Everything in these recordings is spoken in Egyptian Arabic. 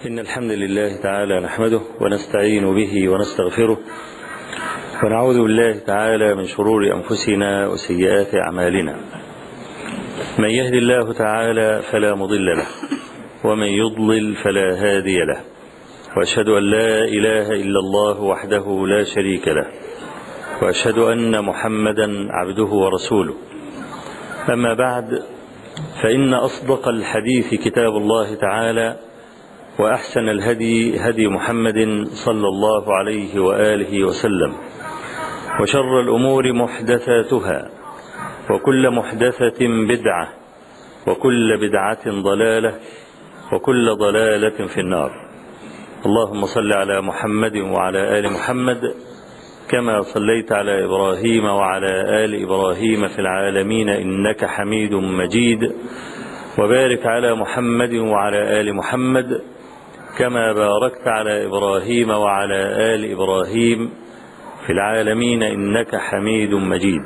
إن الحمد لله تعالى نحمده ونستعين به ونستغفره ونعوذ بالله تعالى من شرور أنفسنا وسيئات أعمالنا من يهد الله تعالى فلا مضل له ومن يضلل فلا هادي له وأشهد أن لا إله إلا الله وحده لا شريك له وأشهد أن محمدا عبده ورسوله أما بعد فإن أصدق الحديث كتاب الله تعالى وأحسن الهدي هدي محمد صلى الله عليه وآله وسلم وشر الأمور محدثاتها وكل محدثة بدعة وكل بدعة ضلالة وكل ضلالة في النار اللهم صل على محمد وعلى آل محمد كما صليت على إبراهيم وعلى آل إبراهيم في العالمين إنك حميد مجيد وبارك على محمد وعلى آل محمد كما باركت على إبراهيم وعلى آل إبراهيم في العالمين إنك حميد مجيد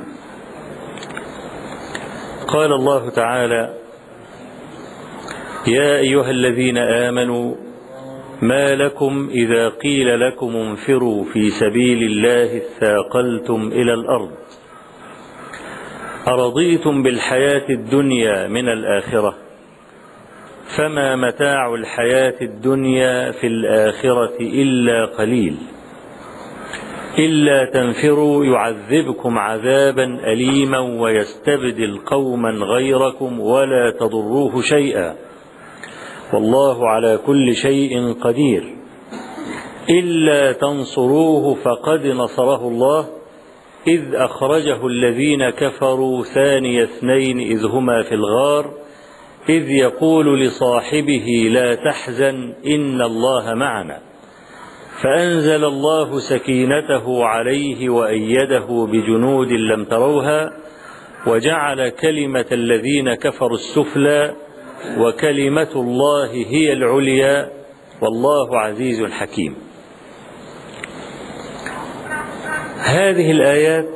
قال الله تعالى يا أيها الذين آمنوا ما لكم إذا قيل لكم انفروا في سبيل الله اثاقلتم إلى الأرض أرضيتم بالحياة الدنيا من الآخرة فما متاع الحياة الدنيا في الآخرة إلا قليل إلا تنفروا يعذبكم عذابا أليما ويستبدل قوما غيركم ولا تضروه شيئا والله على كل شيء قدير إلا تنصروه فقد نصره الله إذ أخرجه الذين كفروا ثاني اثنين إذ هما في الغار إذ يقول لصاحبه لا تحزن إن الله معنا فأنزل الله سكينته عليه وأيده بجنود لم تروها وجعل كلمة الذين كفروا السفلى وكلمة الله هي العليا والله عزيز حكيم هذه الآيات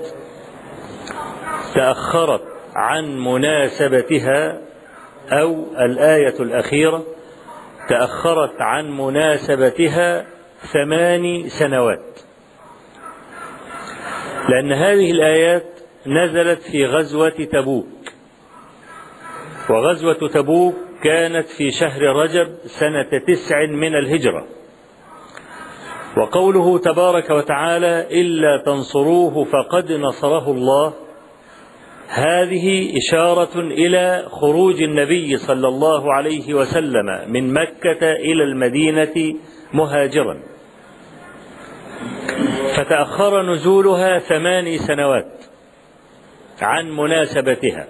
تأخرت عن مناسبتها أو الآية الأخيرة تأخرت عن مناسبتها ثمان سنوات لأن هذه الآيات نزلت في غزوة تبوك وغزوة تبوك كانت في شهر رجب سنة تسع من الهجرة وقوله تبارك وتعالى إلا تنصروه فقد نصره الله هذه إشارة إلى خروج النبي صلى الله عليه وسلم من مكة إلى المدينة مهاجرا فتأخر نزولها ثماني سنوات عن مناسبتها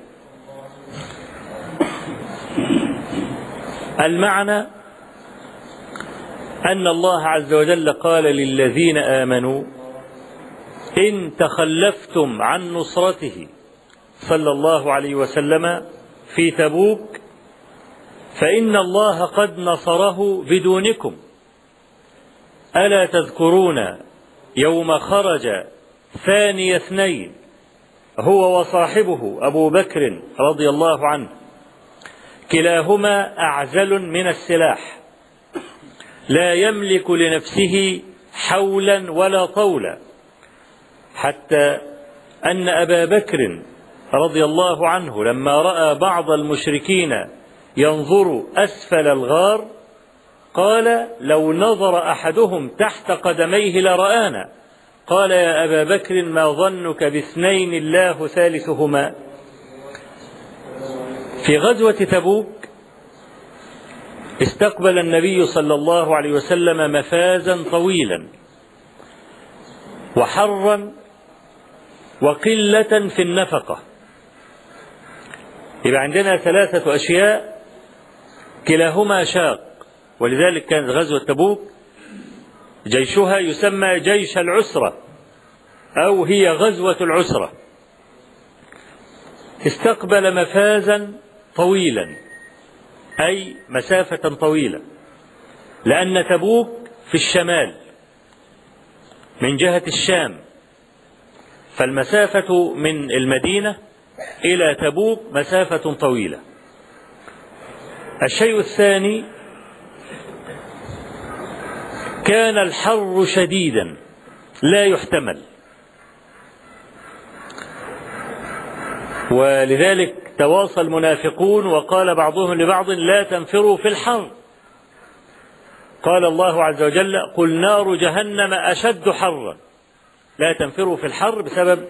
المعنى أن الله عز وجل قال للذين آمنوا إن تخلفتم عن نصرته صلى الله عليه وسلم في تبوك فإن الله قد نصره بدونكم ألا تذكرون يوم خرج ثاني اثنين هو وصاحبه أبو بكر رضي الله عنه كلاهما أعزل من السلاح لا يملك لنفسه حولا ولا طولا حتى أن أبا بكر رضي الله عنه لما رأى بعض المشركين ينظر أسفل الغار قال لو نظر أحدهم تحت قدميه لرآنا قال يا أبا بكر ما ظنك باثنين الله ثالثهما في غزوة تبوك استقبل النبي صلى الله عليه وسلم مفازا طويلا وحرا وقلة في النفقة يبقى عندنا ثلاثة أشياء كلاهما شاق ولذلك كانت غزوة تبوك جيشها يسمى جيش العسرة أو هي غزوة العسرة استقبل مفازا طويلا أي مسافة طويلة لأن تبوك في الشمال من جهة الشام فالمسافة من المدينة إلى تبوك مسافة طويلة الشيء الثاني كان الحر شديدا لا يحتمل ولذلك تواصى المنافقون وقال بعضهم لبعض لا تنفروا في الحر قال الله عز وجل قل نار جهنم أشد حرا لا تنفروا في الحر بسبب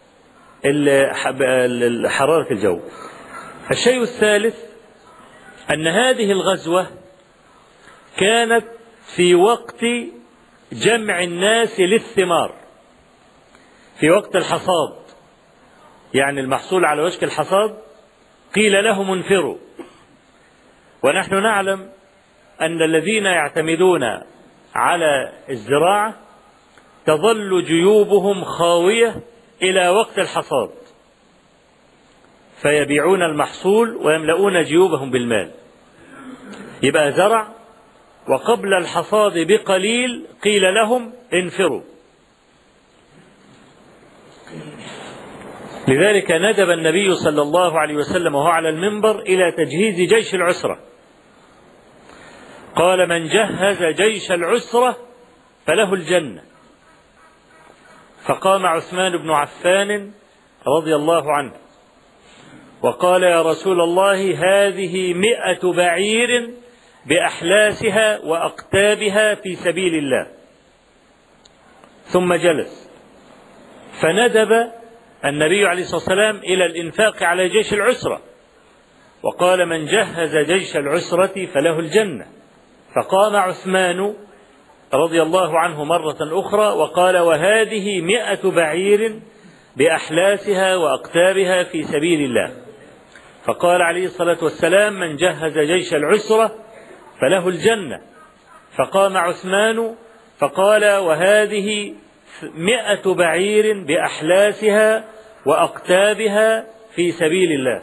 حرارة الجو الشيء الثالث أن هذه الغزوة كانت في وقت جمع الناس للثمار في وقت الحصاد يعني المحصول على وشك الحصاد قيل لهم انفروا ونحن نعلم أن الذين يعتمدون على الزراعة تظل جيوبهم خاوية إلى وقت الحصاد فيبيعون المحصول ويملؤون جيوبهم بالمال يبقى زرع وقبل الحصاد بقليل قيل لهم انفروا لذلك ندب النبي صلى الله عليه وسلم وهو على المنبر إلى تجهيز جيش العسرة قال من جهز جيش العسرة فله الجنة فقام عثمان بن عفان رضي الله عنه وقال يا رسول الله هذه مئة بعير بأحلاسها وأقتابها في سبيل الله ثم جلس فندب النبي عليه الصلاة والسلام إلى الإنفاق على جيش العسرة وقال من جهز جيش العسرة فله الجنة فقام عثمان رضي الله عنه مرة أخرى وقال وهذه مئة بعير بأحلاسها وأقتابها في سبيل الله فقال عليه الصلاة والسلام من جهز جيش العسرة فله الجنة فقام عثمان فقال وهذه مئة بعير بأحلاسها وأقتابها في سبيل الله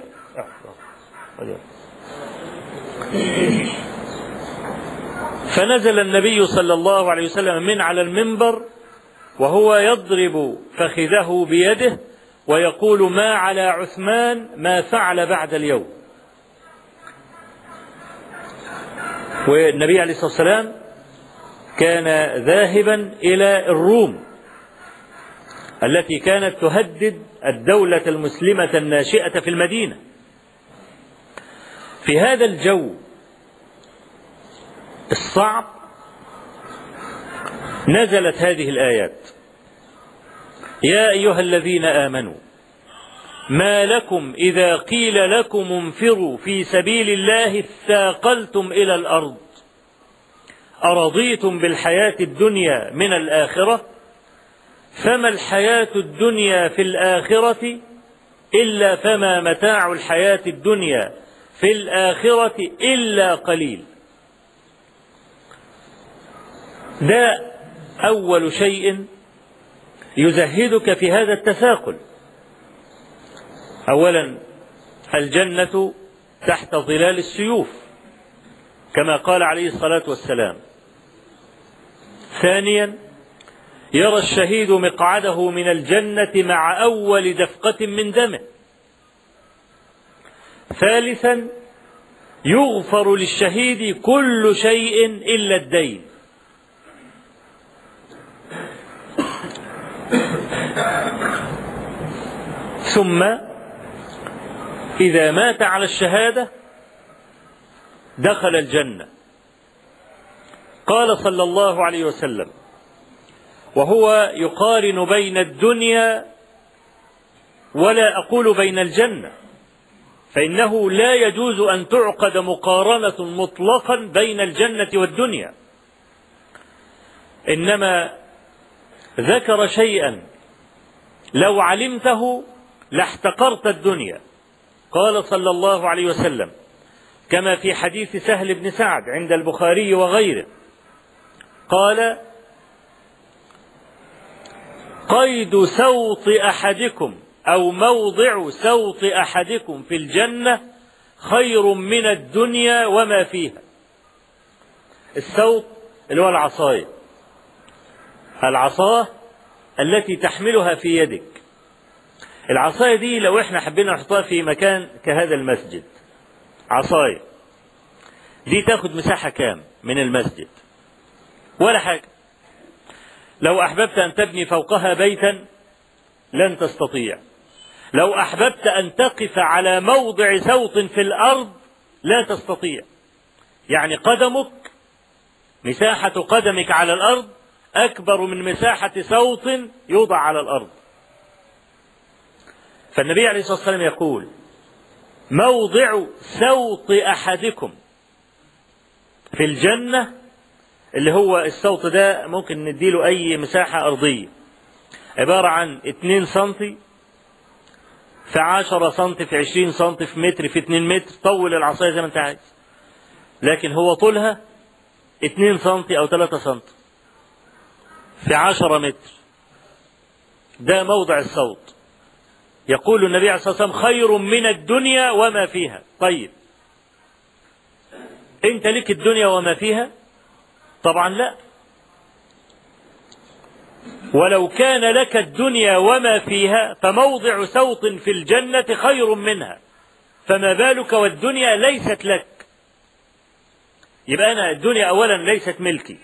فنزل النبي صلى الله عليه وسلم من على المنبر وهو يضرب فخذه بيده ويقول ما على عثمان ما فعل بعد اليوم والنبي عليه الصلاه والسلام كان ذاهبا الى الروم التي كانت تهدد الدوله المسلمه الناشئه في المدينه في هذا الجو الصعب نزلت هذه الايات يا ايها الذين امنوا ما لكم اذا قيل لكم انفروا في سبيل الله اثاقلتم الى الارض ارضيتم بالحياه الدنيا من الاخره فما الحياه الدنيا في الاخره الا فما متاع الحياه الدنيا في الاخره الا قليل ده اول شيء يزهدك في هذا التثاقل اولا الجنه تحت ظلال السيوف كما قال عليه الصلاه والسلام ثانيا يرى الشهيد مقعده من الجنه مع اول دفقه من دمه ثالثا يغفر للشهيد كل شيء الا الدين ثم إذا مات على الشهادة دخل الجنة قال صلى الله عليه وسلم وهو يقارن بين الدنيا ولا أقول بين الجنة فإنه لا يجوز أن تعقد مقارنة مطلقا بين الجنة والدنيا إنما ذكر شيئا لو علمته لاحتقرت الدنيا قال صلى الله عليه وسلم كما في حديث سهل بن سعد عند البخاري وغيره قال قيد سوط احدكم او موضع سوط احدكم في الجنه خير من الدنيا وما فيها السوط اللي هو العصايه العصاه التي تحملها في يدك العصاية دي لو احنا حبينا نحطها في مكان كهذا المسجد عصاية دي تاخد مساحة كام من المسجد ولا حاجة لو أحببت أن تبني فوقها بيتا لن تستطيع لو أحببت أن تقف على موضع سوط في الأرض لا تستطيع يعني قدمك مساحة قدمك على الأرض أكبر من مساحة سوط يوضع على الأرض فالنبي عليه الصلاة والسلام يقول موضع سوط أحدكم في الجنة اللي هو الصوت ده ممكن نديله أي مساحة أرضية عبارة عن 2 سنتي في 10 سنتي في 20 سنتي في متر في 2 متر طول العصاية زي ما أنت عايز لكن هو طولها 2 سنتي أو 3 سنتي في 10 متر ده موضع الصوت يقول النبي عليه الصلاة والسلام خير من الدنيا وما فيها طيب انت لك الدنيا وما فيها طبعا لا ولو كان لك الدنيا وما فيها فموضع سوط في الجنة خير منها فما بالك والدنيا ليست لك يبقى أنا الدنيا أولا ليست ملكي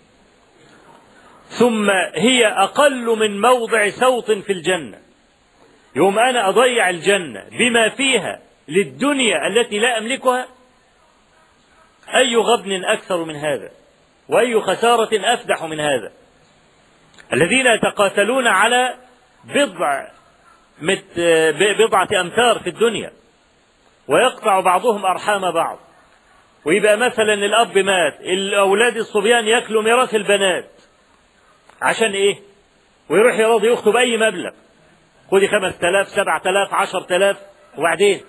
ثم هي أقل من موضع سوط في الجنة يوم أنا أضيع الجنة بما فيها للدنيا التي لا أملكها أي غبن أكثر من هذا وأي خسارة أفدح من هذا الذين يتقاتلون على بضع مت بضعة أمتار في الدنيا ويقطع بعضهم أرحام بعض ويبقى مثلا الأب مات الأولاد الصبيان ياكلوا ميراث البنات عشان إيه؟ ويروح يراضي أخته بأي مبلغ خدي خمس تلاف سبع تلاف عشر تلاف وبعدين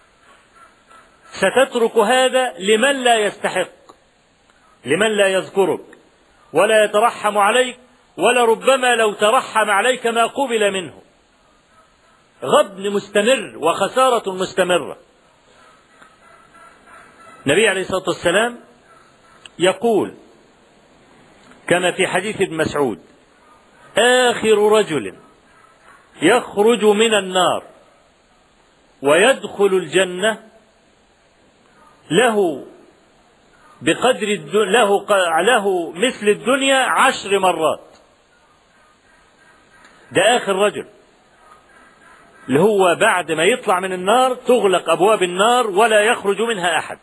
ستترك هذا لمن لا يستحق لمن لا يذكرك ولا يترحم عليك ولا ربما لو ترحم عليك ما قبل منه غبن مستمر وخسارة مستمرة النبي عليه الصلاة والسلام يقول كما في حديث ابن مسعود آخر رجل يخرج من النار ويدخل الجنة له بقدر له له مثل الدنيا عشر مرات ده آخر رجل اللي هو بعد ما يطلع من النار تغلق أبواب النار ولا يخرج منها أحد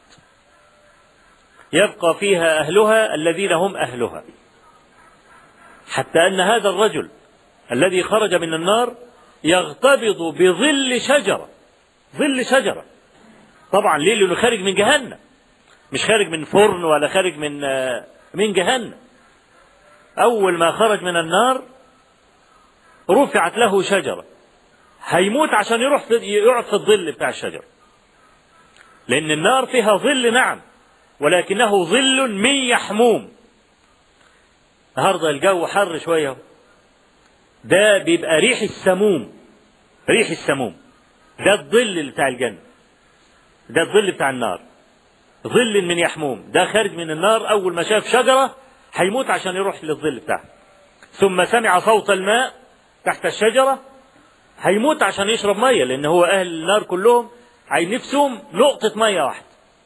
يبقى فيها أهلها الذين هم أهلها حتى أن هذا الرجل الذي خرج من النار يغتبط بظل شجرة ظل شجرة طبعا ليه لأنه خارج من جهنم مش خارج من فرن ولا خارج من من جهنم أول ما خرج من النار رفعت له شجرة هيموت عشان يروح في يقعد في الظل بتاع الشجرة لأن النار فيها ظل نعم ولكنه ظل من يحموم النهارده الجو حر شوية ده بيبقى ريح السموم ريح السموم ده الظل بتاع الجنة ده الظل بتاع النار ظل من يحموم ده خارج من النار أول ما شاف شجرة هيموت عشان يروح للظل بتاعها ثم سمع صوت الماء تحت الشجرة هيموت عشان يشرب مية لأن هو أهل النار كلهم نفسهم نقطة مية واحدة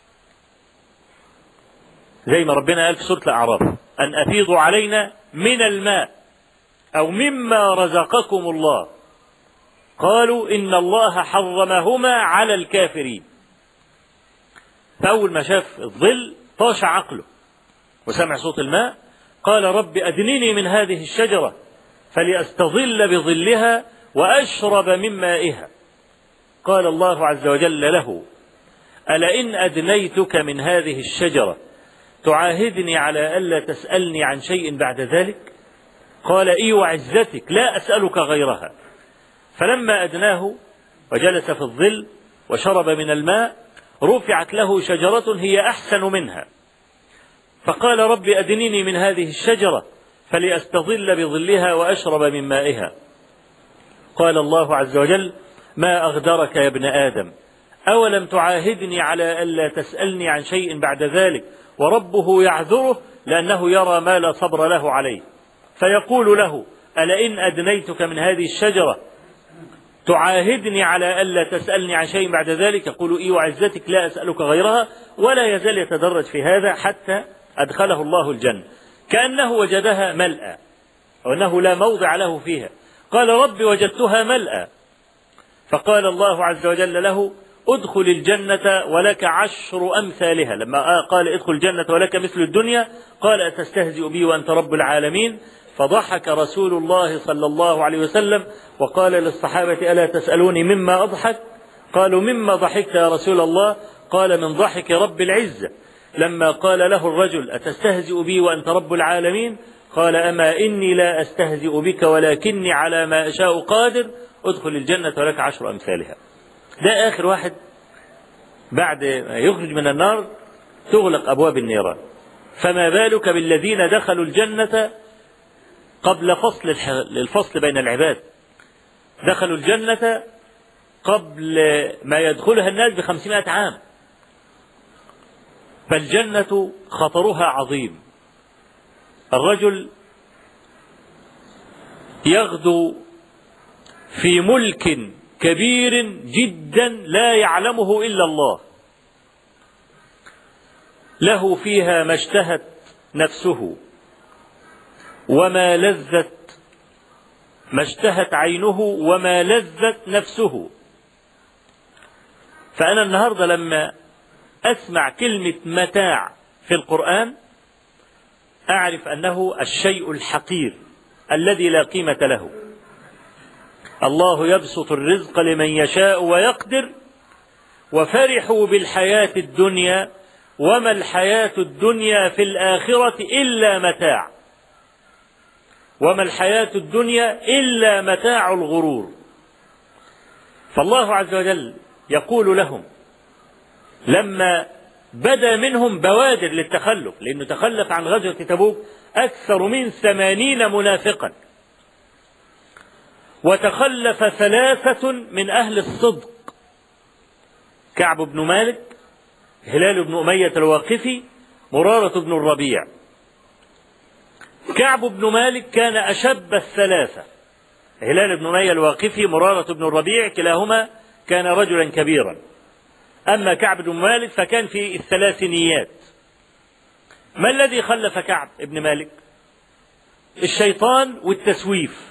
زي ما ربنا قال في سورة الأعراف أن أفيضوا علينا من الماء أو مما رزقكم الله قالوا إن الله حرمهما على الكافرين فأول ما شاف الظل طاش عقله وسمع صوت الماء قال رب أدنني من هذه الشجرة فلأستظل بظلها وأشرب من مائها قال الله عز وجل له ألئن أدنيتك من هذه الشجرة تعاهدني على ألا تسألني عن شيء بعد ذلك قال إي وعزتك لا أسألك غيرها فلما أدناه وجلس في الظل وشرب من الماء رفعت له شجرة هي أحسن منها فقال رب أدنني من هذه الشجرة فلأستظل بظلها وأشرب من مائها قال الله عز وجل ما أغدرك يا ابن آدم أولم تعاهدني على ألا تسألني عن شيء بعد ذلك وربه يعذره لأنه يرى ما لا صبر له عليه فيقول له ألئن أدنيتك من هذه الشجرة تعاهدني على ألا تسألني عن شيء بعد ذلك يقول إي وعزتك لا أسألك غيرها ولا يزال يتدرج في هذا حتى أدخله الله الجنة كأنه وجدها ملأى أو أنه لا موضع له فيها قال رب وجدتها ملأى فقال الله عز وجل له ادخل الجنة ولك عشر أمثالها لما قال ادخل الجنة ولك مثل الدنيا قال أتستهزئ بي وأنت رب العالمين فضحك رسول الله صلى الله عليه وسلم وقال للصحابة ألا تسألوني مما أضحك قالوا مما ضحكت يا رسول الله قال من ضحك رب العزة لما قال له الرجل أتستهزئ بي وأنت رب العالمين قال أما إني لا أستهزئ بك ولكني على ما أشاء قادر ادخل الجنة ولك عشر أمثالها ده آخر واحد بعد ما يخرج من النار تغلق أبواب النيران فما بالك بالذين دخلوا الجنة قبل فصل الفصل بين العباد دخلوا الجنة قبل ما يدخلها الناس بخمسمائة عام فالجنة خطرها عظيم الرجل يغدو في ملك كبير جدا لا يعلمه الا الله له فيها ما اشتهت نفسه وما لذت ما اشتهت عينه وما لذت نفسه فانا النهارده لما اسمع كلمه متاع في القران اعرف انه الشيء الحقير الذي لا قيمه له الله يبسط الرزق لمن يشاء ويقدر وفرحوا بالحياة الدنيا وما الحياة الدنيا في الآخرة إلا متاع وما الحياة الدنيا إلا متاع الغرور فالله عز وجل يقول لهم لما بدا منهم بوادر للتخلف لأنه تخلف عن غزوة تبوك أكثر من ثمانين منافقا وتخلف ثلاثة من أهل الصدق كعب بن مالك هلال بن أمية الواقفي مرارة بن الربيع كعب بن مالك كان أشب الثلاثة هلال بن أمية الواقفي مرارة بن الربيع كلاهما كان رجلا كبيرا أما كعب بن مالك فكان في الثلاثينيات ما الذي خلف كعب بن مالك الشيطان والتسويف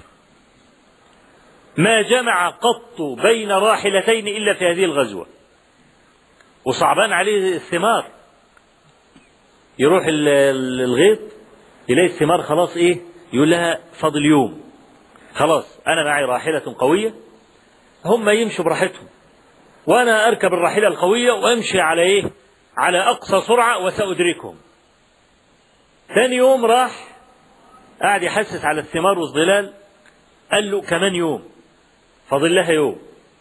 ما جمع قط بين راحلتين إلا في هذه الغزوة وصعبان عليه الثمار يروح الغيط يلاقي الثمار خلاص ايه يقول لها فاضل يوم خلاص انا معي راحلة قوية هم يمشوا براحتهم وانا اركب الراحلة القوية وامشي على ايه على اقصى سرعة وسأدركهم ثاني يوم راح قاعد يحسس على الثمار والظلال قال له كمان يوم فاضل لها يوم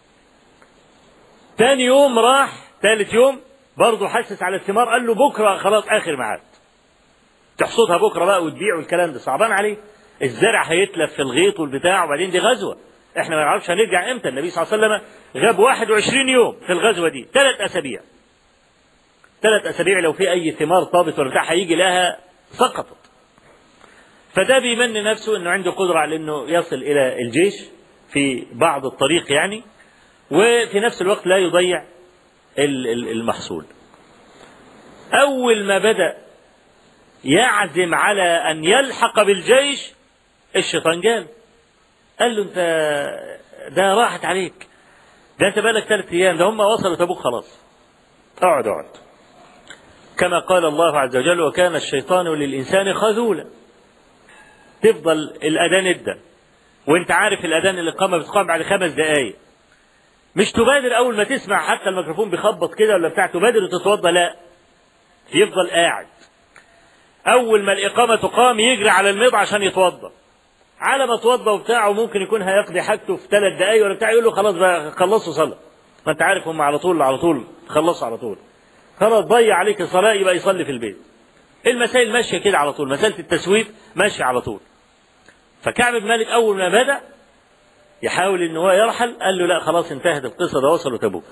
تاني يوم راح ثالث يوم برضه حسس على الثمار قال له بكره خلاص اخر ميعاد تحصدها بكره بقى وتبيع والكلام ده صعبان عليه الزرع هيتلف في الغيط والبتاع وبعدين دي غزوه احنا ما نعرفش هنرجع امتى النبي صلى الله عليه وسلم غاب 21 يوم في الغزوه دي ثلاث اسابيع ثلاث اسابيع لو في اي ثمار طابت ولا بتاع هيجي لها سقطت فده بيمن نفسه انه عنده قدره على انه يصل الى الجيش في بعض الطريق يعني وفي نفس الوقت لا يضيع المحصول أول ما بدأ يعزم على أن يلحق بالجيش الشيطان قال قال له أنت ده راحت عليك ده أنت بقالك ثلاث أيام ده هم وصلوا تبوك خلاص اقعد اقعد كما قال الله عز وجل وكان الشيطان للإنسان خذولا تفضل الأذان الدم وانت عارف الاذان الاقامه بتقام بعد خمس دقائق مش تبادر اول ما تسمع حتى الميكروفون بيخبط كده ولا بتاع تبادر وتتوضا لا يفضل قاعد اول ما الاقامه تقام يجري على الميض عشان يتوضا على ما توضا وبتاع وممكن يكون هيقضي حاجته في ثلاث دقائق ولا بتاع يقول له خلاص بقى خلصوا صلاه ما انت عارف هم على طول على طول خلصوا على طول خلاص ضيع عليك الصلاه يبقى يصلي في البيت المسائل ماشيه كده على طول مساله التسويف ماشيه على طول فكعب بن مالك أول ما بدأ يحاول إن هو يرحل قال له لا خلاص انتهت القصة ده وصلوا تبوك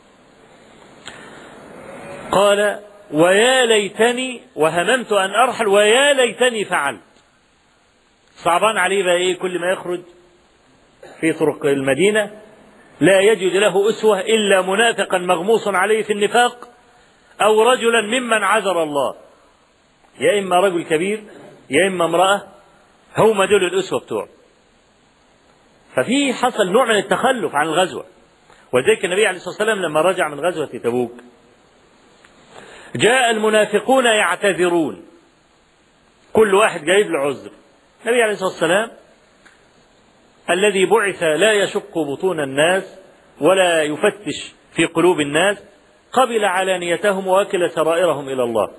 قال ويا ليتني وهممت أن أرحل ويا ليتني فعلت صعبان عليه بقى إيه كل ما يخرج في طرق المدينة لا يجد له أسوة إلا منافقا مغموس عليه في النفاق أو رجلا ممن عذر الله يا إما رجل كبير يا إما امرأة هم دول الأسوة بتوعه ففي حصل نوع من التخلف عن الغزوة وذلك النبي عليه الصلاة والسلام لما رجع من غزوة تبوك جاء المنافقون يعتذرون كل واحد جايب له عذر النبي عليه الصلاة والسلام الذي بعث لا يشق بطون الناس ولا يفتش في قلوب الناس قبل علانيتهم ووكل سرائرهم إلى الله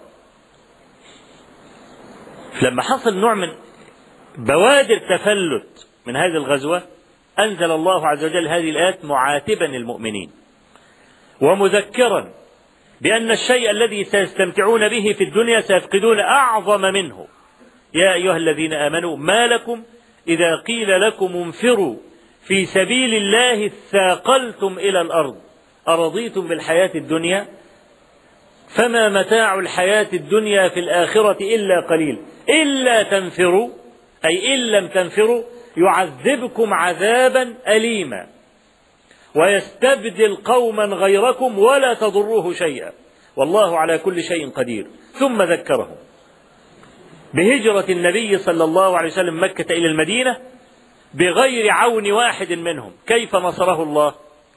لما حصل نوع من بوادر تفلت من هذه الغزوة أنزل الله عز وجل هذه الآيات معاتبا المؤمنين ومذكرا بأن الشيء الذي سيستمتعون به في الدنيا سيفقدون أعظم منه يا أيها الذين آمنوا ما لكم إذا قيل لكم انفروا في سبيل الله اثاقلتم إلى الأرض أرضيتم بالحياة الدنيا فما متاع الحياة الدنيا في الآخرة إلا قليل إلا تنفروا أي إن لم تنفروا يعذبكم عذابا أليما ويستبدل قوما غيركم ولا تضروه شيئا والله على كل شيء قدير ثم ذكرهم بهجرة النبي صلى الله عليه وسلم مكة إلى المدينة بغير عون واحد منهم كيف نصره الله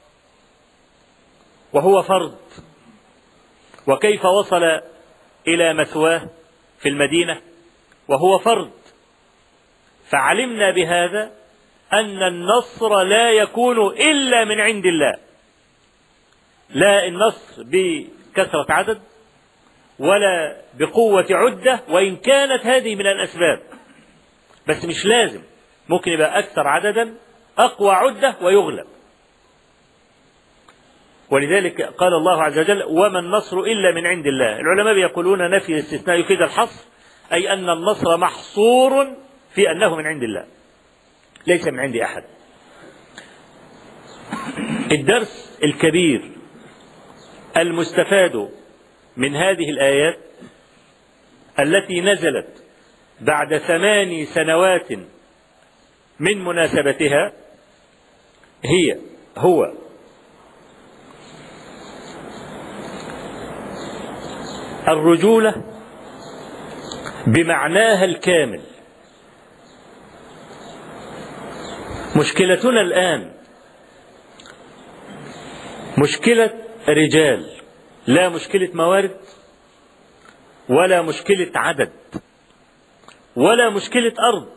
وهو فرد وكيف وصل إلى مثواه في المدينة وهو فرد فعلمنا بهذا أن النصر لا يكون إلا من عند الله لا النصر بكثرة عدد ولا بقوة عدة وإن كانت هذه من الأسباب بس مش لازم ممكن يبقى أكثر عددا أقوى عدة ويغلب ولذلك قال الله عز وجل وما النصر إلا من عند الله العلماء يقولون نفي الاستثناء يفيد الحصر أي أن النصر محصور في أنه من عند الله ليس من عند أحد الدرس الكبير المستفاد من هذه الآيات التي نزلت بعد ثمان سنوات من مناسبتها هي هو الرجولة بمعناها الكامل مشكلتنا الآن مشكلة رجال لا مشكلة موارد ولا مشكلة عدد ولا مشكلة أرض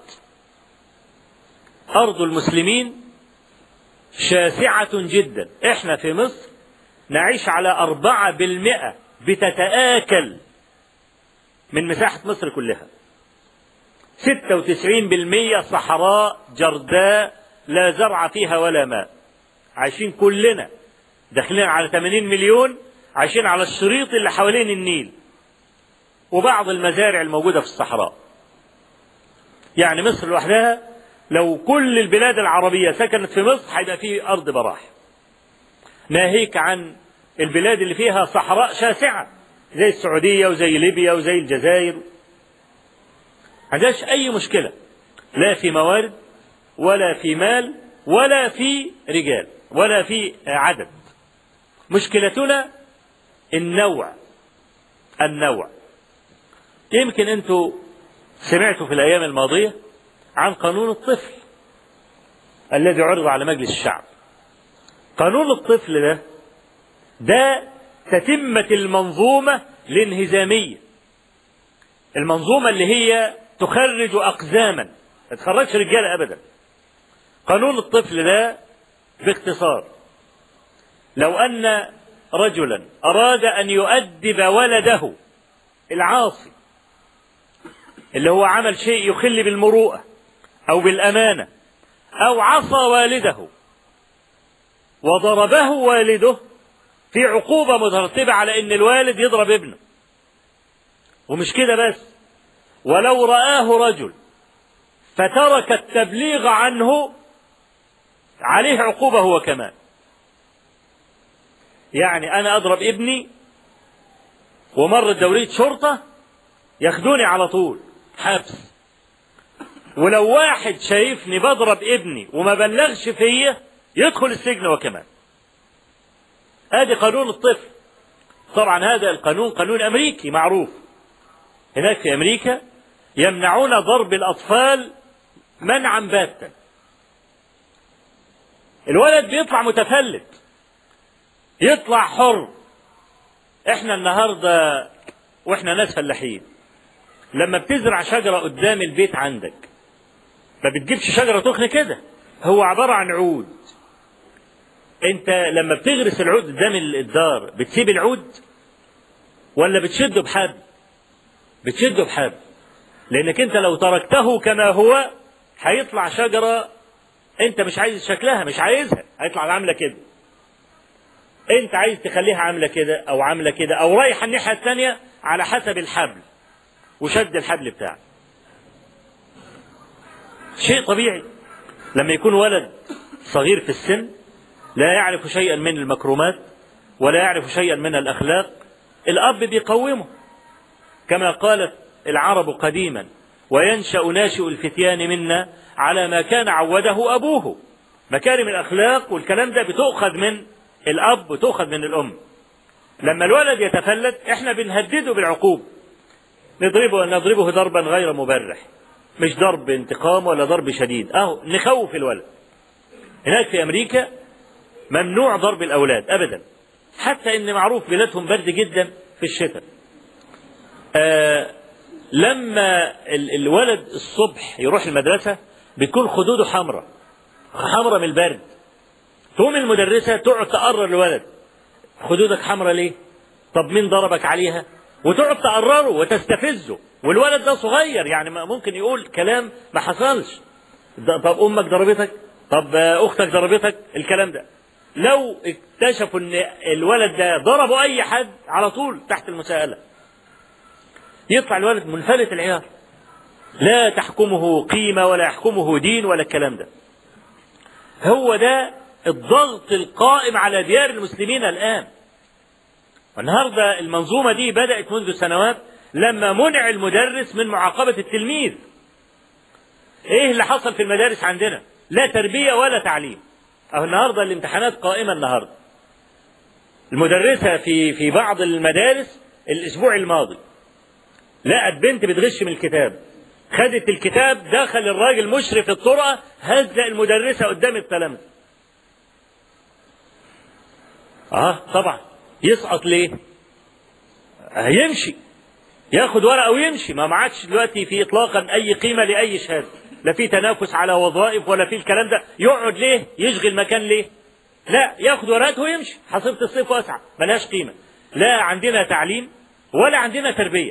أرض المسلمين شاسعة جدا احنا في مصر نعيش على أربعة بالمئة بتتآكل من مساحة مصر كلها ستة وتسعين بالمية صحراء جرداء لا زرع فيها ولا ماء عايشين كلنا داخلين على 80 مليون عايشين على الشريط اللي حوالين النيل وبعض المزارع الموجودة في الصحراء يعني مصر لوحدها لو كل البلاد العربية سكنت في مصر هيبقى في أرض براح ناهيك عن البلاد اللي فيها صحراء شاسعة زي السعودية وزي ليبيا وزي الجزائر عندهاش أي مشكلة لا في موارد ولا في مال ولا في رجال ولا في عدد مشكلتنا النوع النوع يمكن انتوا سمعتوا في الايام الماضيه عن قانون الطفل الذي عرض على مجلس الشعب قانون الطفل ده ده تتمة المنظومة الانهزامية المنظومة اللي هي تخرج أقزاما ما تخرجش رجالة أبدا قانون الطفل ده باختصار لو أن رجلا أراد أن يؤدب ولده العاصي اللي هو عمل شيء يخل بالمروءة أو بالأمانة أو عصى والده وضربه والده في عقوبة مترتبة على أن الوالد يضرب ابنه ومش كده بس ولو رآه رجل فترك التبليغ عنه عليه عقوبة هو كمان يعني أنا أضرب ابني ومرت دورية شرطة ياخدوني على طول حبس ولو واحد شايفني بضرب ابني وما بلغش فيا يدخل السجن وكمان ادي قانون الطفل طبعا هذا القانون قانون امريكي معروف هناك في امريكا يمنعون ضرب الاطفال منعا باتا الولد بيطلع متفلت يطلع حر احنا النهارده واحنا ناس فلاحين لما بتزرع شجره قدام البيت عندك ما بتجيبش شجره تخن كده هو عباره عن عود انت لما بتغرس العود قدام الدار بتسيب العود ولا بتشده بحبل بتشده بحبل لانك انت لو تركته كما هو هيطلع شجره انت مش عايز شكلها مش عايزها هيطلع عامله كده انت عايز تخليها عامله كده او عامله كده او رايحه الناحيه الثانيه على حسب الحبل وشد الحبل بتاعك شيء طبيعي لما يكون ولد صغير في السن لا يعرف شيئا من المكرمات ولا يعرف شيئا من الاخلاق الاب بيقومه كما قالت العرب قديما وينشا ناشئ الفتيان منا على ما كان عوده ابوه مكارم الاخلاق والكلام ده بتؤخذ من الاب وتؤخذ من الام لما الولد يتفلت احنا بنهدده بالعقوبه نضربه نضربه ضربا غير مبرح مش ضرب انتقام ولا ضرب شديد اهو نخوف الولد هناك في امريكا ممنوع ضرب الاولاد ابدا حتى ان معروف بلادهم برد جدا في الشتاء آه لما ال- الولد الصبح يروح المدرسه بتكون خدوده حمراء حمراء من البرد تقوم المدرسه تقعد تقرر الولد خدودك حمراء ليه طب مين ضربك عليها وتقعد تقرره وتستفزه والولد ده صغير يعني ما ممكن يقول كلام ما حصلش ده- طب امك ضربتك طب آه، اختك ضربتك الكلام ده لو اكتشفوا ان الولد ده ضربوا اي حد على طول تحت المساءله يطلع الولد منفلت العيار لا تحكمه قيمه ولا يحكمه دين ولا الكلام ده هو ده الضغط القائم على ديار المسلمين الان والنهارده المنظومه دي بدات منذ سنوات لما منع المدرس من معاقبه التلميذ ايه اللي حصل في المدارس عندنا لا تربيه ولا تعليم اهو النهارده الامتحانات قائمه النهارده المدرسه في في بعض المدارس الاسبوع الماضي لقت بنت بتغش من الكتاب خدت الكتاب دخل الراجل مشرف الطرقه هزق المدرسه قدام التلامذه اه طبعا يسقط ليه هيمشي ياخد ورقه ويمشي ما ما عادش دلوقتي في اطلاقا اي قيمه لاي شهاده لا في تنافس على وظائف ولا في الكلام ده يقعد ليه يشغل مكان ليه لا ياخد ورقته ويمشي حصيله الصيف واسعه ملهاش قيمه لا عندنا تعليم ولا عندنا تربيه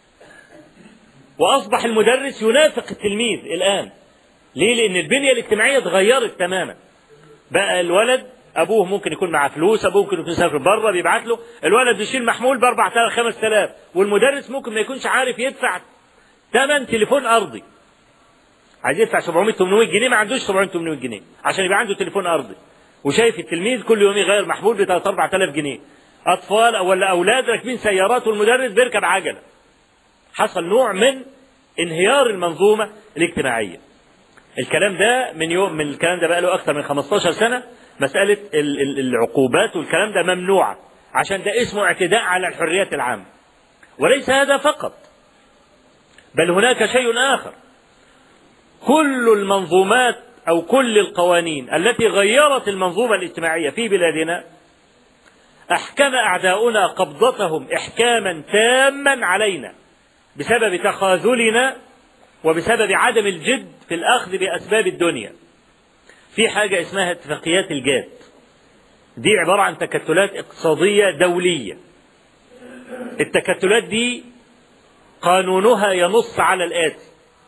واصبح المدرس ينافق التلميذ الان ليه لان البنيه الاجتماعيه اتغيرت تماما بقى الولد ابوه ممكن يكون معاه فلوس ابوه ممكن يكون يسافر بره بيبعت له الولد يشيل محمول ب 4000 5000 والمدرس ممكن ما يكونش عارف يدفع ثمن تليفون ارضي عايز يدفع 700 800 جنيه ما عندوش 700 800 جنيه عشان يبقى عنده تليفون ارضي وشايف التلميذ كل يوم يغير محمول ب 3 4000 جنيه اطفال ولا اولاد راكبين سيارات والمدرس بيركب عجله حصل نوع من انهيار المنظومه الاجتماعيه الكلام ده من يوم من الكلام ده بقى له اكثر من 15 سنه مساله ال- ال- العقوبات والكلام ده ممنوعه عشان ده اسمه اعتداء على الحريات العامه وليس هذا فقط بل هناك شيء اخر كل المنظومات او كل القوانين التي غيرت المنظومه الاجتماعيه في بلادنا احكم اعداؤنا قبضتهم احكاما تاما علينا بسبب تخاذلنا وبسبب عدم الجد في الاخذ باسباب الدنيا في حاجه اسمها اتفاقيات الجاد دي عباره عن تكتلات اقتصاديه دوليه التكتلات دي قانونها ينص على الاتي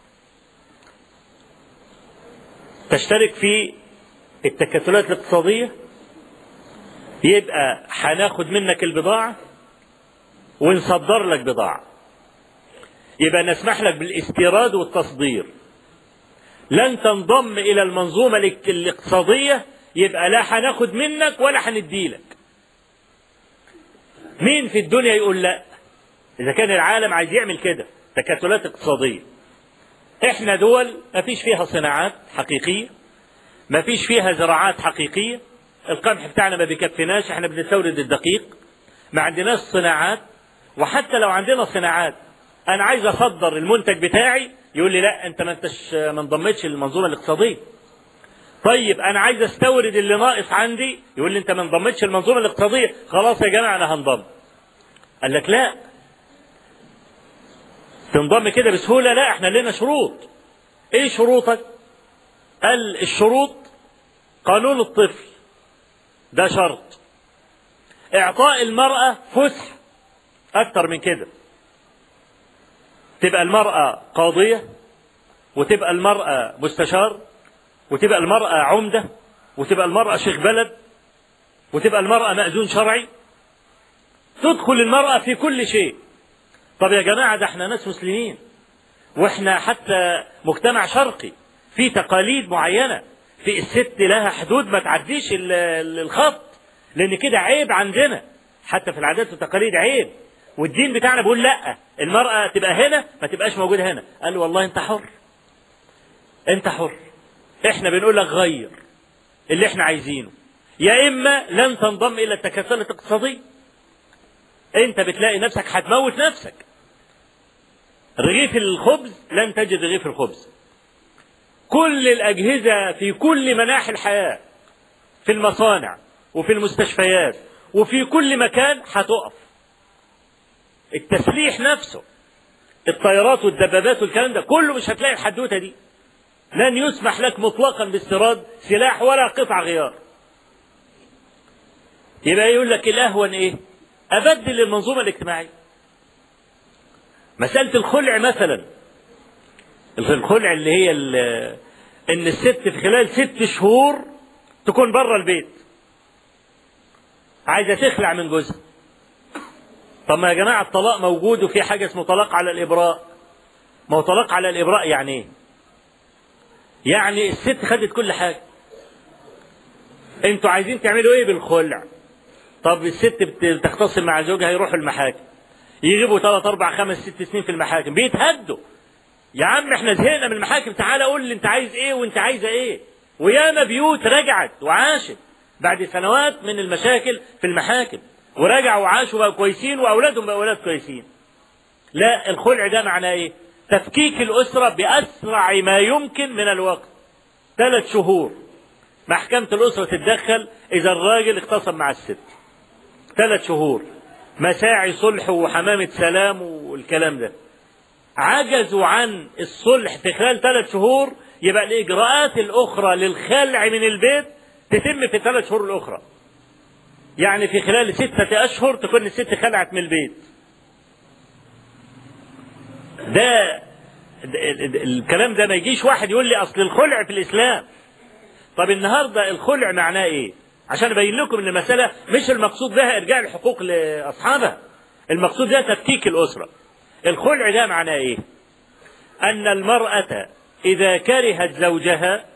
تشترك في التكتلات الاقتصاديه يبقى هناخد منك البضاعه ونصدر لك بضاعه يبقى نسمح لك بالاستيراد والتصدير لن تنضم الى المنظومه الاك- الاقتصاديه يبقى لا هناخد منك ولا هنديلك مين في الدنيا يقول لا اذا كان العالم عايز يعمل كده تكتلات اقتصاديه احنا دول ما فيش فيها صناعات حقيقيه ما فيش فيها زراعات حقيقيه القمح بتاعنا ما بيكفيناش احنا بنستورد الدقيق ما عندناش صناعات وحتى لو عندنا صناعات انا عايز اصدر المنتج بتاعي يقول لي لا انت ما انتش ما انضمتش للمنظومه الاقتصاديه طيب انا عايز استورد اللي ناقص عندي يقول لي انت ما انضمتش للمنظومه الاقتصاديه خلاص يا جماعه انا هنضم قال لك لا تنضم كده بسهوله لا احنا لنا شروط ايه شروطك قال الشروط قانون الطفل ده شرط اعطاء المراه فسح اكتر من كده تبقى المراه قاضيه وتبقى المراه مستشار وتبقى المراه عمده وتبقى المراه شيخ بلد وتبقى المراه مأذون شرعي تدخل المراه في كل شيء طب يا جماعه ده احنا ناس مسلمين واحنا حتى مجتمع شرقي في تقاليد معينه في الست لها حدود ما تعديش ال- ال- الخط لان كده عيب عندنا حتى في العادات والتقاليد عيب والدين بتاعنا بيقول لا المرأة تبقى هنا ما تبقاش موجودة هنا قال له والله انت حر انت حر احنا بنقول لك غير اللي احنا عايزينه يا اما لن تنضم الى التكتلات الاقتصادية انت بتلاقي نفسك هتموت نفسك رغيف الخبز لن تجد رغيف الخبز كل الأجهزة في كل مناحي الحياة في المصانع وفي المستشفيات وفي كل مكان هتقف التسليح نفسه الطيارات والدبابات والكلام ده كله مش هتلاقي الحدوتة دي لن يسمح لك مطلقا باستيراد سلاح ولا قطع غيار يبقى يقول لك الأهون إيه أبدل المنظومة الاجتماعية مسألة الخلع مثلا الخلع اللي هي ال- ان الست في خلال ست شهور تكون بره البيت عايزه تخلع من جوزها طب ما يا جماعه الطلاق موجود وفي حاجه اسمه طلاق على الابراء ما هو طلاق على الابراء يعني ايه يعني الست خدت كل حاجه انتوا عايزين تعملوا ايه بالخلع طب الست بت- بتختصم مع زوجها يروحوا المحاكم يجيبوا ثلاث اربع خمس ست سنين في المحاكم بيتهدوا يا عم احنا زهقنا من المحاكم تعالى قول لي انت عايز ايه وانت عايزه ايه وياما بيوت رجعت وعاشت بعد سنوات من المشاكل في المحاكم ورجعوا وعاشوا بقوا كويسين واولادهم بقوا اولاد كويسين لا الخلع ده معناه ايه تفكيك الاسره باسرع ما يمكن من الوقت ثلاث شهور محكمة الأسرة تتدخل إذا الراجل اختصم مع الست ثلاث شهور مساعي صلح وحمامة سلام والكلام ده عجزوا عن الصلح في خلال ثلاث شهور يبقى الإجراءات الأخرى للخلع من البيت تتم في الثلاث شهور الأخرى يعني في خلال ستة أشهر تكون الست خلعت من البيت ده ده- ده- الكلام ده ما يجيش واحد يقول لي أصل الخلع في الإسلام طب النهارده الخلع معناه إيه؟ عشان أبين لكم إن المسألة مش المقصود بها إرجاع الحقوق لأصحابها المقصود بها تفكيك الأسرة الخلع ده معناه ايه ان المرأة اذا كرهت زوجها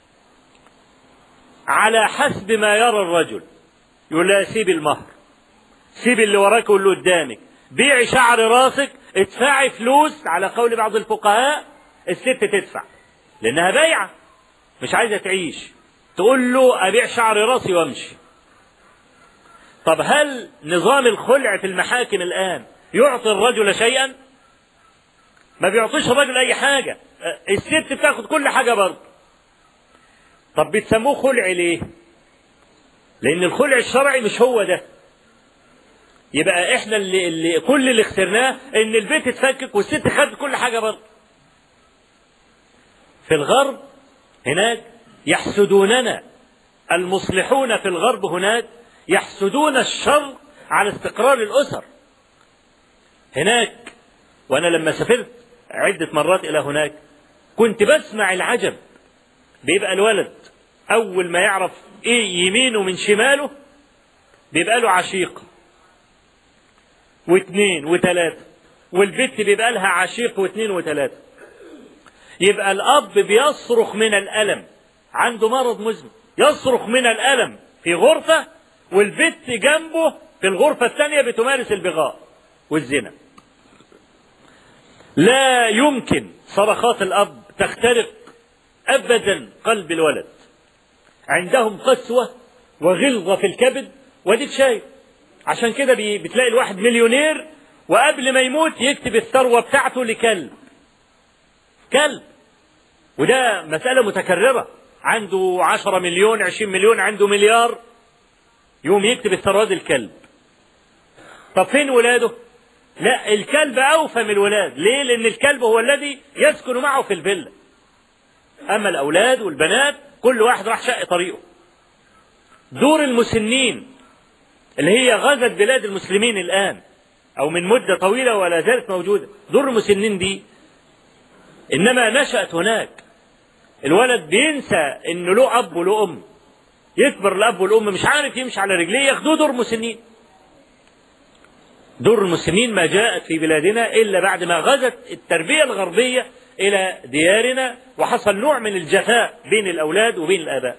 على حسب ما يرى الرجل يقول لها سيب المهر سيب اللي وراك واللي قدامك بيعي شعر راسك ادفعي فلوس على قول بعض الفقهاء الست تدفع لانها بايعة مش عايزة تعيش تقول له ابيع شعر راسي وامشي طب هل نظام الخلع في المحاكم الان يعطي الرجل شيئا ما بيعطيش الراجل اي حاجه أه، الست بتاخد كل حاجه برضه طب بتسموه خلع ليه لان الخلع الشرعي مش هو ده يبقى احنا اللي, اللي كل اللي خسرناه ان البيت اتفكك والست خدت كل حاجه برضه في الغرب هناك يحسدوننا المصلحون في الغرب هناك يحسدون الشر على استقرار الاسر هناك وانا لما سافرت عدة مرات الى هناك كنت بسمع العجب بيبقى الولد اول ما يعرف ايه يمينه من شماله بيبقى له عشيق واثنين وثلاثة والبت بيبقى لها عشيق واثنين وثلاثة يبقى الاب بيصرخ من الالم عنده مرض مزمن يصرخ من الالم في غرفة والبت جنبه في الغرفة الثانية بتمارس البغاء والزنا لا يمكن صرخات الأب تخترق أبدا قلب الولد عندهم قسوة وغلظة في الكبد وديك شايف عشان كده بي- بتلاقي الواحد مليونير وقبل ما يموت يكتب الثروة بتاعته لكلب كلب وده مسألة متكررة عنده عشرة مليون عشرين مليون عنده مليار يوم يكتب الثروات الكلب طب فين ولاده لا الكلب أوفى من الولاد ليه لأن الكلب هو الذي يسكن معه في الفيلا أما الأولاد والبنات كل واحد راح شق طريقه دور المسنين اللي هي غزت بلاد المسلمين الآن أو من مدة طويلة ولا زالت موجودة دور المسنين دي إنما نشأت هناك الولد بينسى إنه له أب وله أم يكبر الأب والأم مش عارف يمشي على رجليه ياخدوه دور مسنين دور المسلمين ما جاءت في بلادنا إلا بعد ما غزت التربية الغربية إلى ديارنا وحصل نوع من الجفاء بين الأولاد وبين الآباء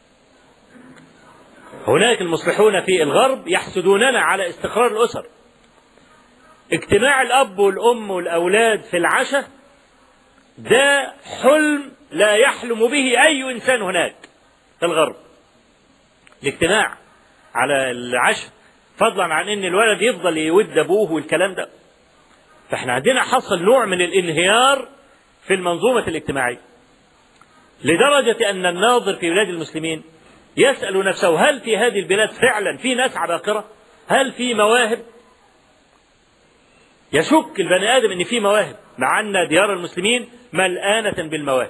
هناك المصلحون في الغرب يحسدوننا على استقرار الأسر اجتماع الأب والأم والأولاد في العشاء ده حلم لا يحلم به أي إنسان هناك في الغرب الاجتماع على العشاء فضلا عن ان الولد يفضل يود ابوه والكلام ده فاحنا عندنا حصل نوع من الانهيار في المنظومة الاجتماعية لدرجة ان الناظر في بلاد المسلمين يسأل نفسه هل في هذه البلاد فعلا في ناس عباقرة هل في مواهب يشك البني آدم ان في مواهب مع ان ديار المسلمين ملآنة بالمواهب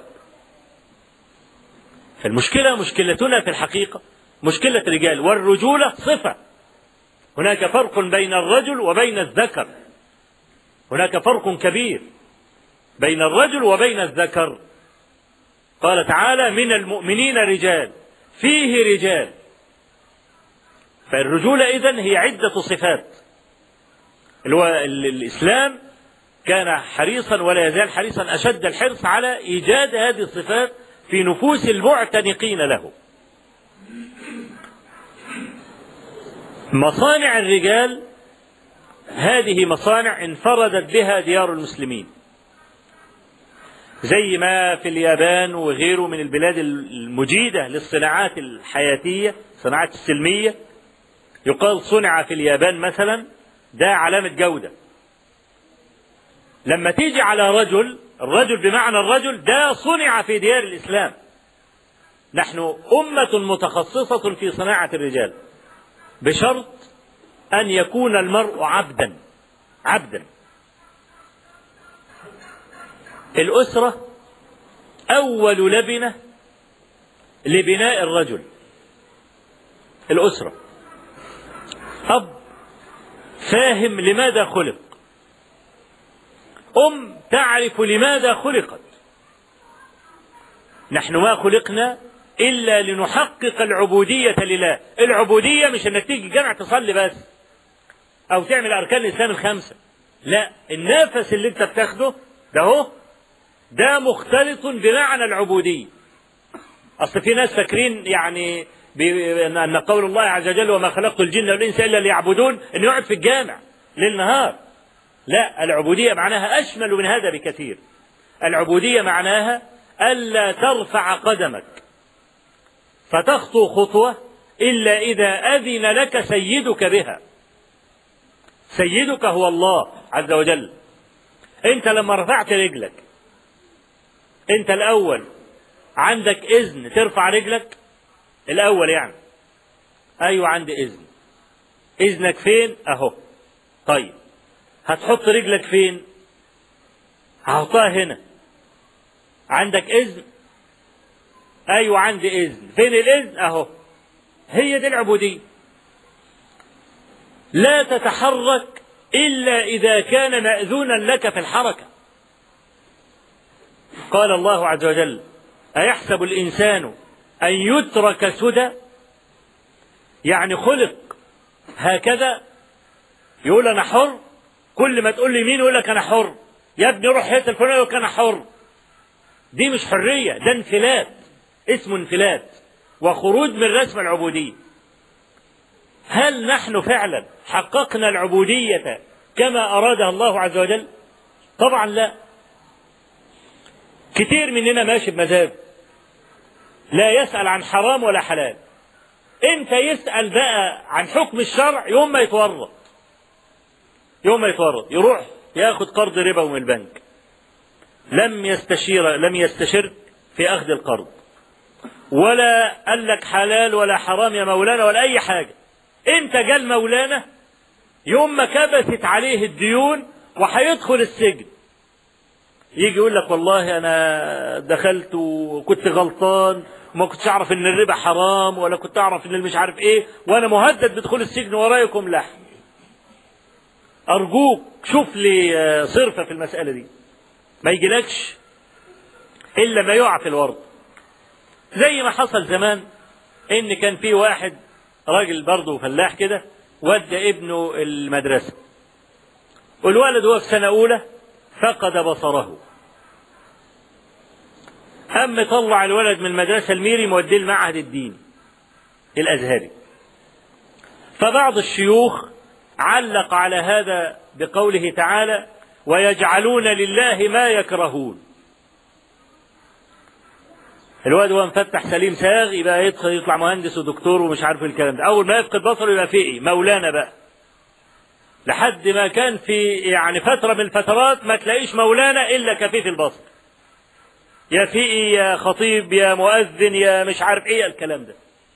فالمشكلة مشكلتنا في الحقيقة مشكلة الرجال والرجولة صفة هناك فرق بين الرجل وبين الذكر هناك فرق كبير بين الرجل وبين الذكر قال تعالى من المؤمنين رجال فيه رجال فالرجولة إذن هي عدة صفات اللي هو الإسلام كان حريصا ولا يزال حريصا أشد الحرص على إيجاد هذه الصفات في نفوس المعتنقين له مصانع الرجال هذه مصانع انفردت بها ديار المسلمين زي ما في اليابان وغيره من البلاد المجيدة للصناعات الحياتية الصناعات السلمية يقال صنع في اليابان مثلا ده علامة جودة لما تيجي على رجل الرجل بمعنى الرجل ده صنع في ديار الإسلام نحن أمة متخصصة في صناعة الرجال بشرط أن يكون المرء عبدا عبدا الأسرة أول لبنة لبناء الرجل الأسرة أب فاهم لماذا خلق أم تعرف لماذا خلقت نحن ما خلقنا إلا لنحقق العبودية لله العبودية مش أنك تيجي الجامع تصلي بس أو تعمل أركان الإسلام الخمسة لا النفس اللي أنت بتاخده ده هو ده مختلط بمعنى العبودية أصل في ناس فاكرين يعني أن قول الله عز وجل وما خلقت الجن والإنس إلا ليعبدون أن يقعد في الجامع ليل نهار لا العبودية معناها أشمل من هذا بكثير العبودية معناها ألا ترفع قدمك فتخطو خطوة إلا إذا أذن لك سيدك بها سيدك هو الله عز وجل أنت لما رفعت رجلك أنت الأول عندك إذن ترفع رجلك الأول يعني أيوة عندي إذن إذنك فين أهو طيب هتحط رجلك فين هحطها هنا عندك إذن أيوة عندي إذن فين الإذن أهو هي دي العبودية لا تتحرك إلا إذا كان مأذونا لك في الحركة قال الله عز وجل أيحسب الإنسان أن يترك سدى يعني خلق هكذا يقول أنا حر كل ما تقول لي مين يقول لك أنا حر يا ابني روح حته الفلانية يقول لك أنا حر دي مش حرية ده انفلات اسمه انفلات وخروج من رسم العبودية هل نحن فعلا حققنا العبودية كما أرادها الله عز وجل طبعا لا كتير مننا ماشي بمزاج لا يسأل عن حرام ولا حلال امتى يسأل بقى عن حكم الشرع يوم ما يتورط يوم ما يتورط يروح ياخد قرض ربا من البنك لم يستشير لم يستشر في اخذ القرض ولا قال لك حلال ولا حرام يا مولانا ولا اي حاجه انت جال مولانا يوم ما كبست عليه الديون وهيدخل السجن يجي يقول لك والله انا دخلت وكنت غلطان وما كنتش اعرف ان الربا حرام ولا كنت اعرف ان مش عارف ايه وانا مهدد بدخول السجن ورايكم لحم ارجوك شوف لي آه، صرفه في المساله دي ما يجيلكش الا ما يقع في الورد زي ما حصل زمان ان كان في واحد راجل برضه فلاح كده ودى ابنه المدرسه والولد هو في سنه اولى فقد بصره أم طلع الولد من المدرسة الميري موديه المعهد الديني الأزهري فبعض الشيوخ علق على هذا بقوله تعالى ويجعلون لله ما يكرهون الواد هو مفتح سليم ساغ يبقى يدخل يطلع مهندس ودكتور ومش عارف الكلام ده اول ما يفقد بصره يبقى فقي مولانا بقى لحد ما كان في يعني فتره من الفترات ما تلاقيش مولانا الا كفيف البصر يا فقي يا خطيب يا مؤذن يا مش عارف ايه الكلام ده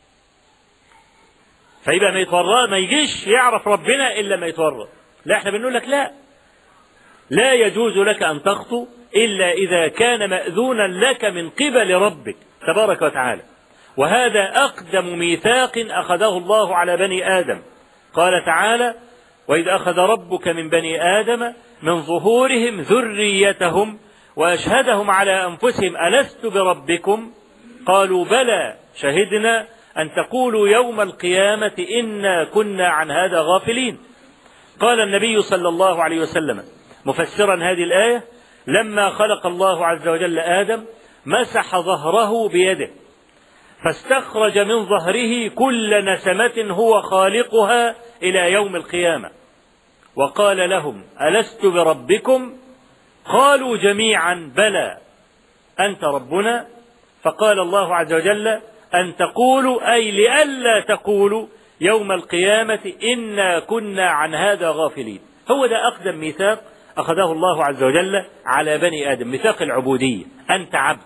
فيبقى ما يتورط ما يجيش يعرف ربنا الا ما يتورط لا احنا بنقول لك لا لا يجوز لك ان تخطو الا اذا كان ماذونا لك من قبل ربك تبارك وتعالى وهذا اقدم ميثاق اخذه الله على بني ادم قال تعالى واذ اخذ ربك من بني ادم من ظهورهم ذريتهم واشهدهم على انفسهم الست بربكم قالوا بلى شهدنا ان تقولوا يوم القيامه انا كنا عن هذا غافلين قال النبي صلى الله عليه وسلم مفسرا هذه الايه لما خلق الله عز وجل ادم مسح ظهره بيده فاستخرج من ظهره كل نسمه هو خالقها الى يوم القيامه وقال لهم الست بربكم قالوا جميعا بلى انت ربنا فقال الله عز وجل ان تقولوا اي لئلا تقولوا يوم القيامه انا كنا عن هذا غافلين هو ده اقدم ميثاق اخذه الله عز وجل على بني ادم ميثاق العبوديه انت عبد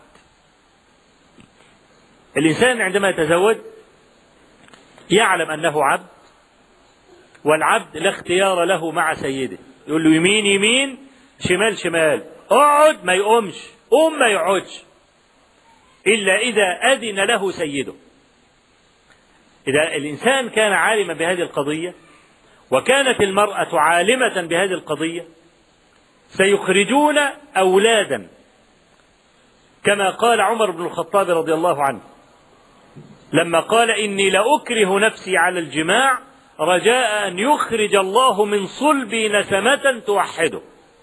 الانسان عندما يتزوج يعلم انه عبد والعبد لا اختيار له مع سيده يقول له يمين يمين شمال شمال اقعد ما يقومش قوم ما يقعدش إلا إذا أذن له سيده إذا الإنسان كان عالما بهذه القضية وكانت المرأة عالمة بهذه القضية سيخرجون أولادا كما قال عمر بن الخطاب رضي الله عنه لما قال إني لأكره نفسي على الجماع رجاء أن يخرج الله من صلبي نسمة توحده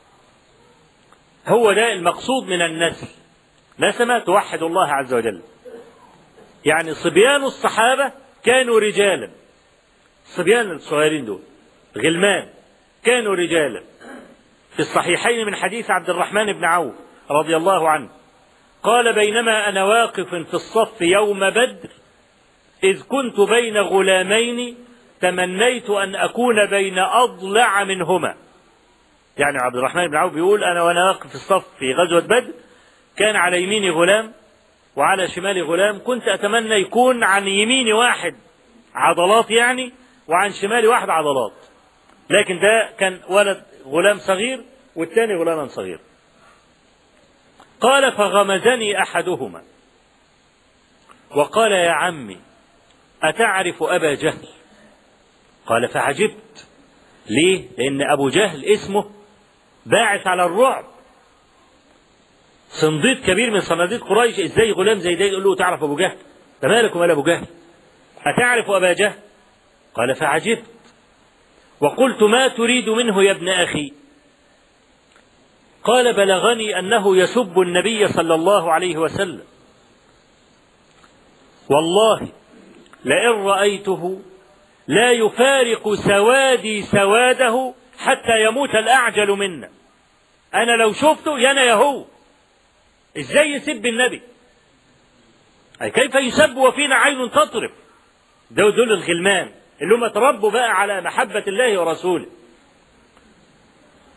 هو ده المقصود من النسل نسمة توحد الله عز وجل يعني صبيان الصحابة كانوا رجالا الصبيان الصغيرين دول غلمان كانوا رجالا في الصحيحين من حديث عبد الرحمن بن عوف رضي الله عنه قال بينما أنا واقف في الصف يوم بدر إذ كنت بين غلامين تمنيت أن أكون بين أضلع منهما يعني عبد الرحمن بن عوف بيقول أنا وأنا واقف في الصف في غزوة بدر كان على يميني غلام وعلى شمالي غلام كنت أتمنى يكون عن يميني واحد عضلات يعني وعن شمالي واحد عضلات لكن ده كان ولد غلام صغير والثاني غلاما صغير قال فغمزني أحدهما وقال يا عمي أتعرف أبا جهل قال فعجبت ليه لأن أبو جهل اسمه باعث على الرعب صنديد كبير من صناديد قريش ازاي غلام زي ده يقول له تعرف ابو جهل ده مالك ومال ابو جهل اتعرف ابا جهل قال فعجبت وقلت ما تريد منه يا ابن اخي قال بلغني انه يسب النبي صلى الله عليه وسلم والله لئن رايته لا يفارق سوادي سواده حتى يموت الأعجل منا أنا لو شفته يانا يا هو إزاي يسب النبي أي كيف يسب وفينا عين تطرف دول, دول الغلمان اللي هم تربوا بقى على محبة الله ورسوله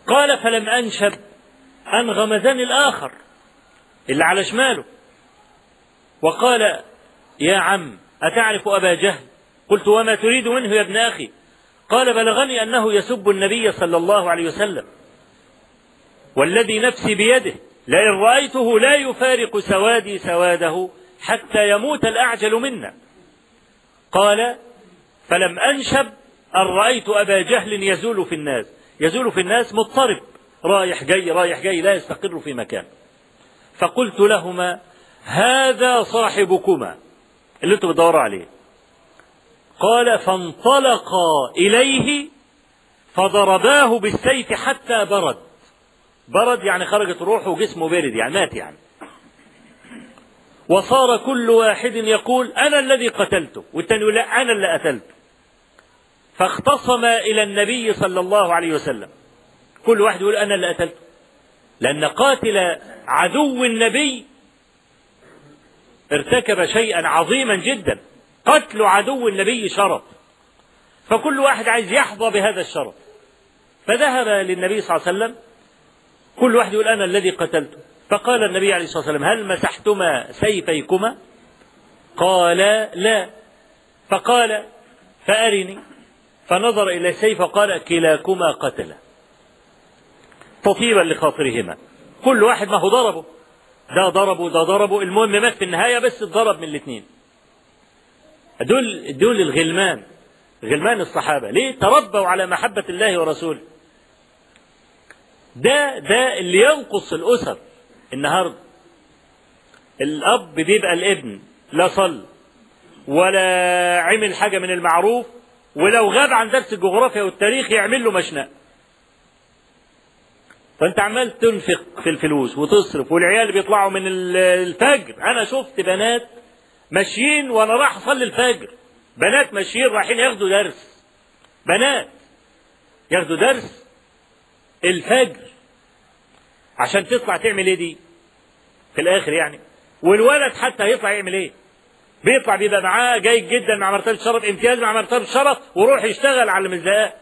قال فلم أنشب أن غمزني الآخر اللي على شماله وقال يا عم أتعرف أبا جهل قلت وما تريد منه يا ابن أخي قال بلغني أنه يسب النبي صلى الله عليه وسلم والذي نفسي بيده لئن رأيته لا يفارق سوادي سواده حتى يموت الأعجل منا قال فلم أنشب أن رأيت أبا جهل يزول في الناس يزول في الناس مضطرب رايح جاي رايح جاي لا يستقر في مكان فقلت لهما هذا صاحبكما اللي انتم بتدوروا عليه قال فانطلقا إليه فضرباه بالسيف حتى برد برد يعني خرجت روحه وجسمه برد يعني مات يعني وصار كل واحد يقول أنا الذي قتلته والتاني يقول لا أنا اللي قتلته فاختصم إلى النبي صلى الله عليه وسلم كل واحد يقول أنا اللي قتلته لأن قاتل عدو النبي ارتكب شيئا عظيما جدا قتل عدو النبي شرف فكل واحد عايز يحظى بهذا الشرف فذهب للنبي صلى الله عليه وسلم كل واحد يقول أنا الذي قتلته فقال النبي عليه الصلاة والسلام هل مسحتما سيفيكما قال لا فقال فأرني فنظر إلى السيف وقال كلاكما قتل تطيبا لخاطرهما كل واحد ما هو ضربه ده ضربه ده ضربه المهم مات في النهاية بس اتضرب من الاثنين دول دول الغلمان غلمان الصحابة ليه تربوا على محبة الله ورسوله ده ده اللي ينقص الأسر النهاردة الأب بيبقى الابن لا صل ولا عمل حاجة من المعروف ولو غاب عن درس الجغرافيا والتاريخ يعمل له مشنقة فانت عمال تنفق في الفلوس وتصرف والعيال بيطلعوا من الفجر انا شفت بنات ماشيين وانا راح اصلي الفجر بنات ماشيين رايحين ياخدوا درس بنات ياخدوا درس الفجر عشان تطلع تعمل ايه دي في الاخر يعني والولد حتى هيطلع يعمل ايه بيطلع بيبقى معاه جيد جدا مع مرتبه شرف امتياز مع مرتبه شرف ويروح يشتغل على المزدقات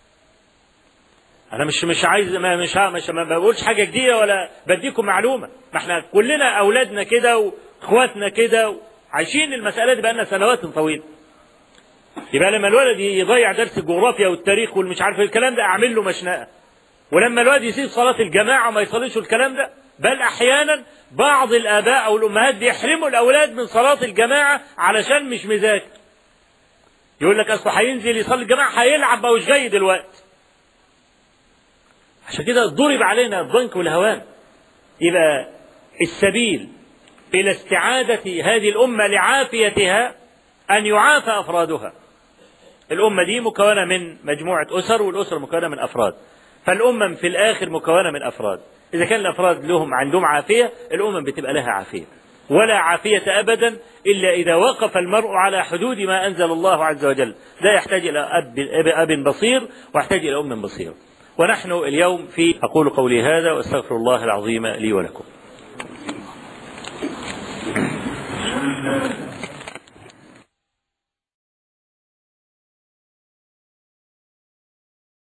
انا مش مش عايز ما مش مش ما بقولش حاجه جديده ولا بديكم معلومه ما احنا كلنا اولادنا كده واخواتنا كده عايشين المساله دي بقالنا سنوات طويله يبقى لما الولد يضيع درس الجغرافيا والتاريخ والمش عارف الكلام ده اعمل له مشنقه ولما الولد يسيب صلاه الجماعه وما يصليش الكلام ده بل احيانا بعض الاباء او الامهات بيحرموا الاولاد من صلاه الجماعه علشان مش مذاكر يقول لك اصل هينزل يصلي الجماعه هيلعب ما هوش جاي دلوقتي عشان كده ضرب علينا الضنك والهوان يبقى السبيل إلى استعادة هذه الأمة لعافيتها أن يعافى أفرادها الأمة دي مكونة من مجموعة أسر والأسر مكونة من أفراد فالأمم في الآخر مكونة من أفراد إذا كان الأفراد لهم عندهم عافية الأمم بتبقى لها عافية ولا عافية أبدا إلا إذا وقف المرء على حدود ما أنزل الله عز وجل لا يحتاج إلى أب, أب بصير ويحتاج إلى أم بصير ونحن اليوم في أقول قولي هذا وأستغفر الله العظيم لي ولكم